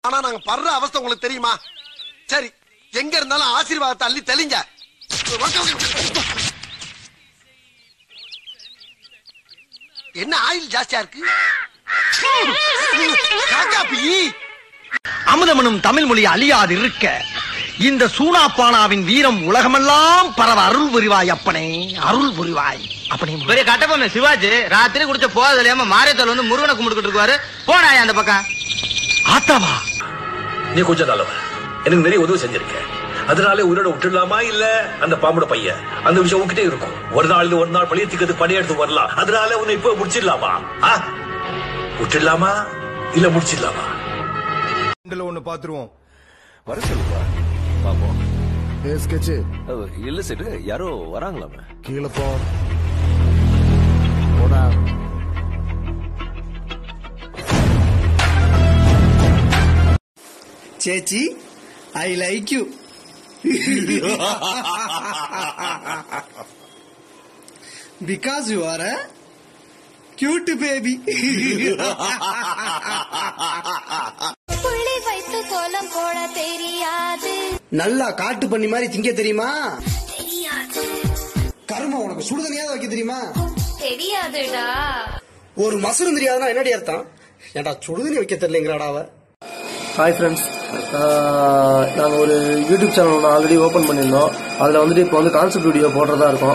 ஆனா நாங்க படுற அவஸ்தை உங்களுக்கு தெரியுமா சரி எங்க இருந்தாலும் ஆசீர்வாதத்தை அள்ளி தெளிங்க என்ன ஆயில் ஜாஸ்தியா இருக்கு காக்கா பீ அமுதமனும் தமிழ் மொழி அழியாது இருக்க இந்த சூனாப்பானாவின் வீரம் உலகமெல்லாம் பரவ அருள் புரிவாய் அப்பனே அருள் புரிவாய் அப்பனே பெரிய கட்டப்பொம்மை சிவாஜி ராத்திரி குடிச்ச போதல் இல்லாம மாரியத்தோல் வந்து முருகனை கும்பிட்டு இருக்குவாரு போனாயா அந்த பக்கம் ஆத்தாவா நீ கொஞ்சம் நல்லவன் எனக்கு நிறைய உதவி செஞ்சிருக்க அதனால உயிரோட விட்டுடலாமா இல்ல அந்த பாம்போட பையன் அந்த விஷயம் உங்ககிட்ட இருக்கும் ஒரு நாள் இல்ல ஒரு நாள் பழியத்துக்கு பணி எடுத்து வரலாம் அதனால உன்னை இப்ப முடிச்சிடலாமா ஆ? விட்டுடலாமா இல்ல முடிச்சிடலாமா ரெண்டுல ஒண்ணு பாத்துருவோம் வர சொல்லுப்பா பாப்போம் ஸ்கெட்ச் இல்ல செட்டு யாரோ வராங்களாமே கீழே போ போடா சேச்சி I like you because you are a cute baby புள்ளி வைத்து கோலம் போட தெரியாது நல்லா காட்டு பண்ணி மாதிரி திங்க தெரியுமா தெரியாது கரும உனக்கு சுடுதனியாவது வைக்க தெரியுமா தெரியாதுடா ஒரு மசரும் தெரியாதுன்னா என்னடி அர்த்தம் ஏன்டா சுடுதண்ணி வைக்க தெரியலங்கிறாடா அவ ஹாய் ஃப்ரெண்ட்ஸ் நாங்கள் ஒரு யூடியூப் சேனல் ஒன்று ஆல்ரெடி ஓப்பன் பண்ணியிருந்தோம் அதில் வந்துட்டு இப்போ வந்து கான்செப்ட் வீடியோ போடுறதா இருக்கும்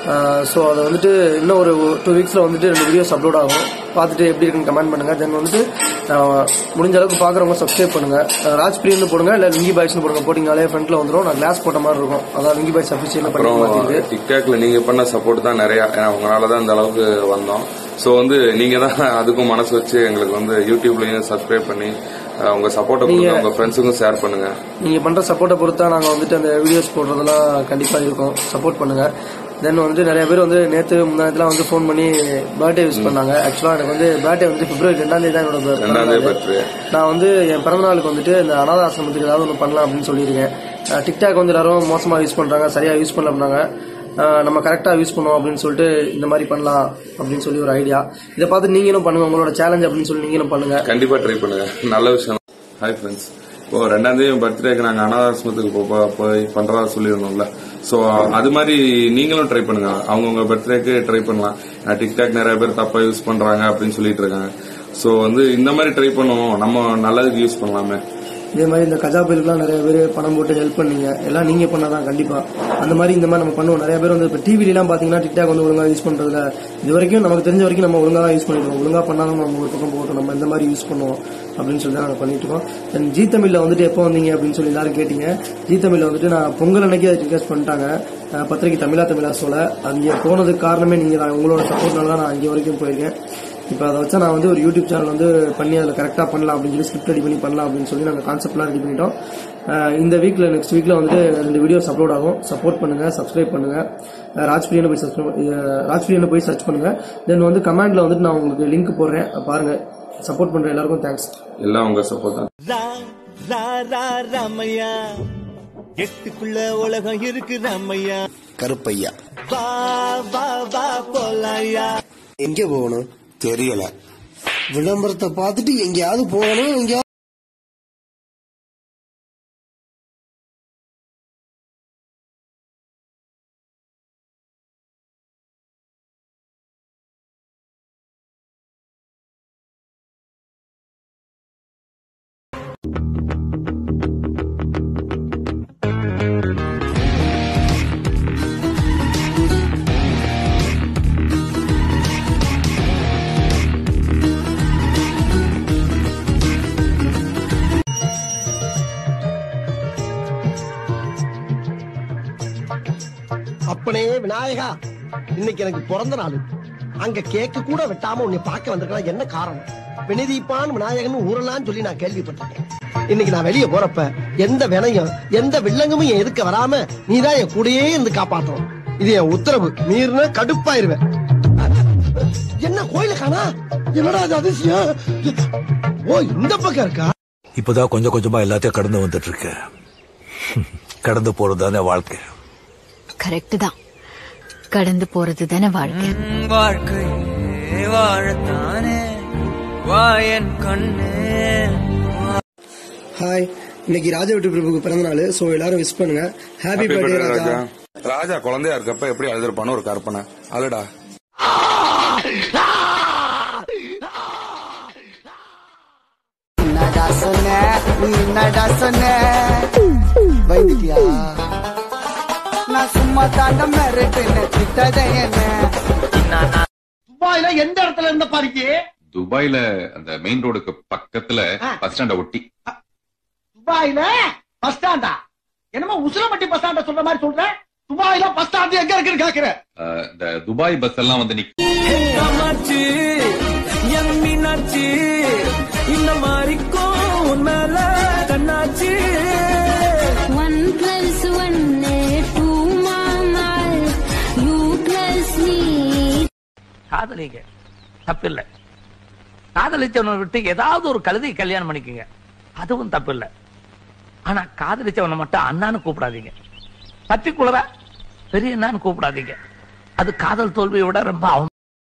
ஸோ அதை வந்துட்டு இன்னும் ஒரு டூ வீக்ஸில் வந்துட்டு ரெண்டு வீடியோஸ் அப்லோட் ஆகும் பார்த்துட்டு எப்படி இருக்குன்னு கமெண்ட் பண்ணுங்கள் தென் வந்துட்டு ஆஹ், முடிஞ்ச அளவுக்கு பார்க்குறவங்க சப்ஸ்கிரைப் பண்ணுங்கள் ராஜ் பிரியன்னு போடுங்க இல்லை லிங்கி பாய்ஸ்னு போடுங்க போட்டிங்கனாலே ஃப்ரண்ட்டில் வந்துடும் நான் கிளாஸ் போட்ட மாதிரி இருக்கும் அதான் லிங்கி பாய்ஸ் அஃபிஷியலாக பண்ணி அப்புறம் மாற்றிருக்கு டிக்டாக்ல நீங்க பண்ண சப்போர்ட் தான் நிறைய ஏன்னா உங்களால தான் இந்த அளவுக்கு வந்தோம் ஸோ வந்து நீங்க தான் அதுக்கும் மனசு வச்சு எங்களுக்கு வந்து யூடியூப்லயும் சப்ஸ்கிரைப் பண்ணி அஹ், உங்க சப்போர்ட்டை கொடுங்க உங்க ஃப்ரெண்ட்ஸுக்கும் ஷேர் பண்ணுங்க நீங்கள் பண்ணுற சப்போர்ட்டை பொறுத்தா நாங்கள் வந்துட்டு அந்த வீடியோஸ் போடுறதெல்லாம் கண்டிப்பாக இருக்கும் சப்போர்ட் பண்ணுங்கள் தென் வந்து நிறைய பேர் வந்து நேற்று முந்தானத்துலாம் வந்து ஃபோன் பண்ணி பர்த்டே விஷ் பண்ணாங்க ஆக்சுவலாக எனக்கு வந்து பர்த்டே வந்து பிப்ரவரி ரெண்டாம் தேதி தான் என்னோட birthday. ரெண்டாம் தேதி birthday. நான் வந்து என் பிறந்த நாளுக்கு வந்துட்டு இந்த அனாத ஆசிரமத்துக்கு ஏதாவது ஒன்று பண்ணலாம் அப்படின்னு சொல்லியிருக்கேன் அஹ் டிக்டாக் வந்து எல்லாரும் மோசமாக யூஸ் பண்ணுறாங்க சரியாக யூஸ் பண்ணல அப்படின்னாங்க அஹ் நம்ம கரெக்டாக யூஸ் பண்ணுவோம் அப்படின்னு சொல்லிட்டு இந்த மாதிரி பண்ணலாம் அப்படின்னு சொல்லி ஒரு ஐடியா இதை பார்த்து நீங்களும் பண்ணுங்க உங்களோட சேலஞ்ச் அப்படின்னு சொல்லி நீங்களும் பண்ணுங்க கண்டிப்பா ட்ரை பண்ணுங்க நல்ல விஷயம் ஹாய் ஃப்ரெண்ட்ஸ் இப்போ ரெண்டாம் தேதி பர்த்டேக்கு நாங்க அனாதாசிரமத்துக்கு போ- போ- போய் பண்றதா சொல்லியிருந்தோம்ல சோ அது மாதிரி நீங்களும் ட்ரை பண்ணுங்க அவங்கவுங்க பர்த்டேக்கு ட்ரை பண்ணலாம் அஹ் டிக்டாக் நிறைய பேர் தப்பா யூஸ் பண்றாங்க அப்படின்னு சொல்லிட்டு இருக்காங்க சோ வந்து இந்த மாதிரி ட்ரை பண்ணுவோம் நம்ம நல்லதுக்கு யூஸ் பண்ணலாமே இதே மாதிரி இந்த கஜா புயலுக்குலாம் நிறைய பேர் பணம் போட்டு ஹெல்ப் பண்ணீங்க எல்லாம் நீங்க பண்ணாதான் கண்டிப்பா அந்த மாதிரி இந்த மாதிரி நம்ம பண்ணுவோம் நிறைய பேர் வந்து இப்போ டிவிலாம் பாத்தீங்கன்னா டிக்டாக் வந்து ஒழுங்கா யூஸ் பண்றதுல இது வரைக்கும் நமக்கு தெரிஞ்ச வரைக்கும் நம்ம ஒழுங்கா தான் யூஸ் பண்ணிருக்கோம் ஒழுங்கா பண்ணாலும் நம்ம ஒரு பக்கம் போட்டோம் நம்ம இந்த மாதிரி யூஸ் பண்ணுவோம் அப்படின்னு சொல்லி தான் நாங்கள் பண்ணிட்டு இருக்கோம் தென் ஜி தமிழ்ல வந்துட்டு எப்போ வந்தீங்க அப்படின்னு சொல்லி எல்லாரும் கேட்டீங்க ஜி தமிழ்ல வந்துட்டு நான் பொங்கல் அன்னைக்கு அதை ரிக்வெஸ்ட் பண்ணிட்டாங்க அஹ் பத்திரிக்கை தமிழா தமிழா சொல்ல அங்கே போனதுக்கு காரணமே நீங்க தான் உங்களோட சப்போர்ட்னால தான் நான் அங்கே வரைக்கும் போயிருக்கேன் இப்போ அதை வச்சா நான் வந்து ஒரு யூடியூப் சேனல் வந்து பண்ணி அதில் கரெக்டாக பண்ணலாம் அப்படின்னு சொல்லி ஸ்கிரிப்ட் ரெடி பண்ணி பண்ணலாம் அப்படின்னு சொல்லி நாங்கள் கான்செப்ட்லாம் ரெடி பண்ணிட்டோம் அஹ் இந்த வீக்கில் நெக்ஸ்ட் வீக்கில் வந்துட்டு ரெண்டு வீடியோஸ் அப்லோட் ஆகும் சப்போர்ட் பண்ணுங்க சப்ஸ்கிரைப் பண்ணுங்க அஹ் ராஜ்பிரியனை போய் சப்ஸ்கிரைப் ராஜ்பிரியனை போய் சர்ச் பண்ணுங்க தென் வந்து கமெண்ட்ல வந்துட்டு நான் உங்களுக்கு லிங்க் போடுறேன் பாருங்க சப்போர்ட் பண்ற எல்லாருக்கும் தேங்க்ஸ் எல்லாம் உங்க சப்போர்ட் தான் ரா ரா ரா ராமையா எட்டுக்குள்ள உலகம் இருக்கு ராமையா கருப்பையா வா வா வா போலாயா எங்க போகணும் தெரியல விளம்பரத்தை பார்த்துட்டு எங்கேயாவது போகணும் எங்கேயாவது அப்பனே விநாயகா இன்னைக்கு எனக்கு பிறந்த நாள் அங்க கேக்கு கூட வெட்டாம உன்னை பார்க்க வந்திருக்கலாம் என்ன காரணம் வினதீப்பான் விநாயகன் ஊரலான்னு சொல்லி நான் கேள்விப்பட்டிருக்கேன் இன்னைக்கு நான் வெளியே போறப்ப எந்த வினையும் எந்த வில்லங்கமும் என் எதுக்க வராம நீதான் என் கூடயே இருந்து காப்பாற்றணும் இது என் உத்தரவு மீறின கடுப்பாயிருவேன் என்ன கோயில காணா என்னடா அது அதிசயம் ஓ இந்த பக்கம் இருக்கா இப்பதான் கொஞ்சம் கொஞ்சமா எல்லாத்தையும் கடந்து வந்துட்டு இருக்கு கடந்து போறதுதானே வாழ்க்கை கரெக்ட் தான் கடந்து போறது தானே வாழ்க்கை வாழ்க்கை வாழத்தானே வாயன் கண்ணே ஹாய் இன்னைக்கு ராஜா வெற்றி பிரபுக்கு பிறந்த நாள் ஸோ எல்லாரும் விஷ் பண்ணுங்க happy Happy birthday birthday, Raja Raja Raja குழந்தையா இருக்கப்ப எப்படி அழுதுருப்பான்னு ஒரு கற்பனை அழுடா என்னடா சொன்ன நீ என்னடா சொன்ன பயந்துட்டியா நான் சும்மா தாண்ட மிரட்டுன்னு திட்டத என்ன துபாயில எந்த இடத்துல இருந்த பாருங்க துபாயில அந்த மெயின் ரோடுக்கு பக்கத்துல பஸ் ஸ்டாண்ட ஒட்டி துபாயில பஸ் ஸ்டாண்டா என்னமோ உசிலம்பட்டி பஸ் ஸ்டாண்ட சொல்ற மாதிரி சொல்ற துபாயில பஸ் ஸ்டாண்ட் எங்க இருக்குன்னு கேக்குற அஹ், இந்த துபாய் பஸ் எல்லாம் வந்து நிக்க காமாட்சி என் மீனாட்சி இந்த மாதிரிக்கும் உன்னால கண்ணாச்சி ஒன் பிளஸ் ஒன்னு டூ மாமா யூ பிளஸ் மீ காதலிங்க தப்பில்லை காதலிச்சவனை விட்டு ஏதாவது ஒரு கழுதை கல்யாணம் பண்ணிக்கங்க அதுவும் தப்பில்லை ஆனா காதலிச்சவனை மட்டும் அண்ணான்னு கூப்பிடாதீங்க பர்டிகுலரா பெரிய அண்ணான்னு கூப்பிடாதீங்க அது காதல் தோல்வியை விட ரொம்ப அவ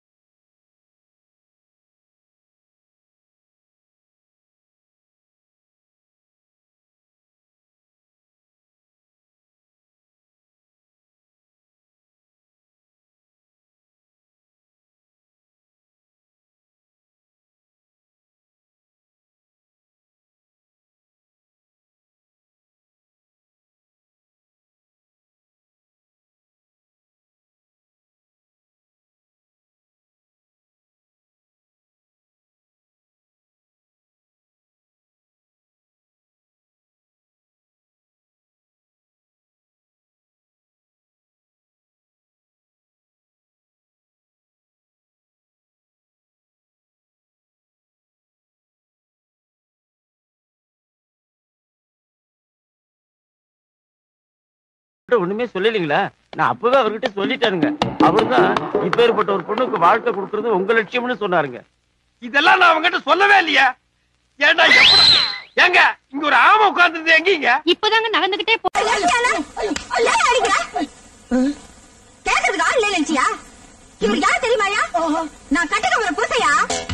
ஒண்ணுமே சொல்லலீங்களா நான் அப்பவே அவர்கிட்ட சொல்லிட்டேனுங்க அவர்தான் இப்பேற்பட்ட ஒரு பொண்ணுக்கு வாழ்க்கை கொடுக்கறது உங்க லட்சியம்னு சொன்னாருங்க இதெல்லாம் நான் அவங்ககிட்ட சொல்லவே இல்லையா ஏண்டா எப்படி ஏங்க இங்க ஒரு ஆமை உட்கார்ந்து எங்கீங்க இப்பதாங்க நடந்துகிட்டே போ கேக்குறதுக்கு ஆள் இல்ல நினைச்சியா இவர் யார் தெரியுமாயா நான் கட்டுக்க ஒரு புருஷையா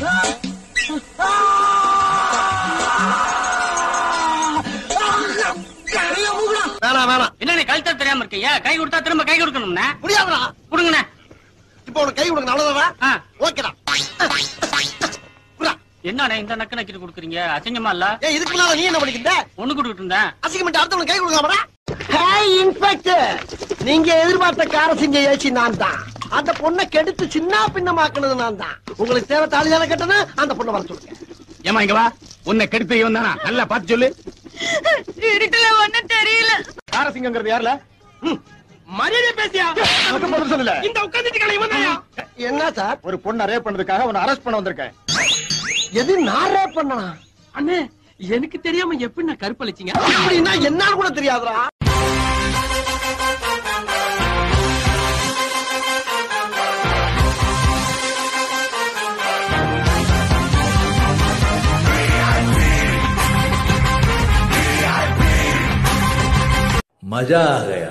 வேணாம் வேணாம் என்ன நீ கழுத்தா தெரியாம இருக்கீங்க கை கொடுத்தா திரும்ப கை கொடுக்கணும்னா முடியாதுடா கொடுங்கண்ணே இப்போ உனக்கு கை கொடுங்க அவ்வளவுதானா ஓகேடா என்னண்ணே இந்த நக்கு நக்கிட்டு கொடுக்குறீங்க அசிங்கமா இல்ல ஏன் இதுக்கு முன்னால நீ என்ன பண்ணிக்கிட்ட ஒண்ணு கொடுக்கிட்டு இருந்தேன் அசிங்கமெண்ட் அடுத்தவனுக்கு கை கொடுக்காமடா ஹாய் இன்ஸ்பெக்டர் நீங்க எதிர்பார்த்த கார செஞ்ச ஏசி நான் தான் அந்த பொண்ணை கெடுத்து சின்ன பின்னமாக்குனது நான் தான் உங்களுக்கு தேவை தாலி தானே கட்டணும் அந்த பொண்ணை வர சொல்லுங்க ஏமா இங்க வா உன்னை கெடுத்து இவன் தானா நல்லா பார்த்து சொல்லு இருட்டுல ஒண்ணும் தெரியல காரசிங்கிறது யாருல மரியாதை பேசியா சொல்லல இந்த உட்கார்ந்துட்டு கிளம்பி வந்தாயா என்ன சார் ஒரு பொண்ணை ரேப் பண்ணதுக்காக உன்னை அரெஸ்ட் பண்ண வந்திருக்கேன் எது நான் ரேப் பண்ணனா அண்ணே எனக்கு தெரியாம எப்படி நான் கருப்பளிச்சீங்க அப்படின்னா என்னன்னு கூட தெரியாதுடா मजा आ गया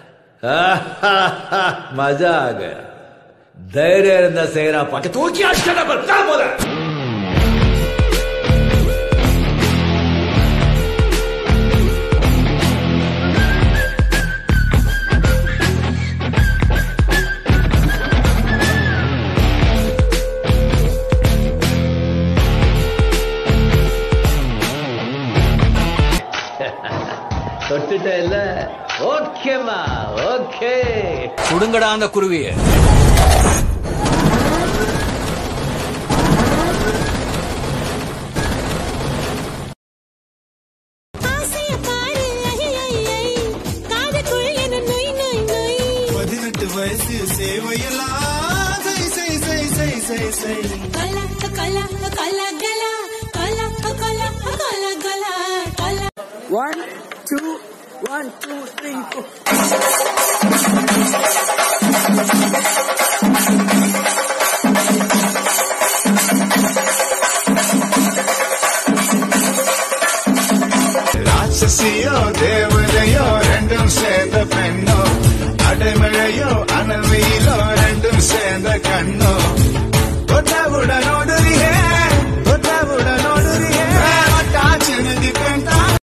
मजा आ गया ಧೈರ್ಯ ಇರಿಂದ ಸೇರಪ್ಪ ತೂಕಿ ಅಷ್ಟೇ ಬರ್ತಾ ಹೋದ தொட்டுட்ட இல்ல ஓகேமா ஓகே சுடுங்கடா அந்த குருவிய பதினெட்டு வயசு சேவையெல்லாம் செய் செய் செய் செய் செய் செய் கலா கலா கலா கலா கலா கலா கலா கலா கலா one two one two three ராட்சசியோ தேவதையோ ரெண்டும் சேர்ந்த பெண்ணோ அடைமழையோ அனல் வெயிலோ ரெண்டும் சேர்ந்த கண்ணோ தொட்டவுடன் ஓடுறியே தொட்டவுடன் ஓடுறியே ஒட்டாச்சினுங்க சிரிப்பேன் தான்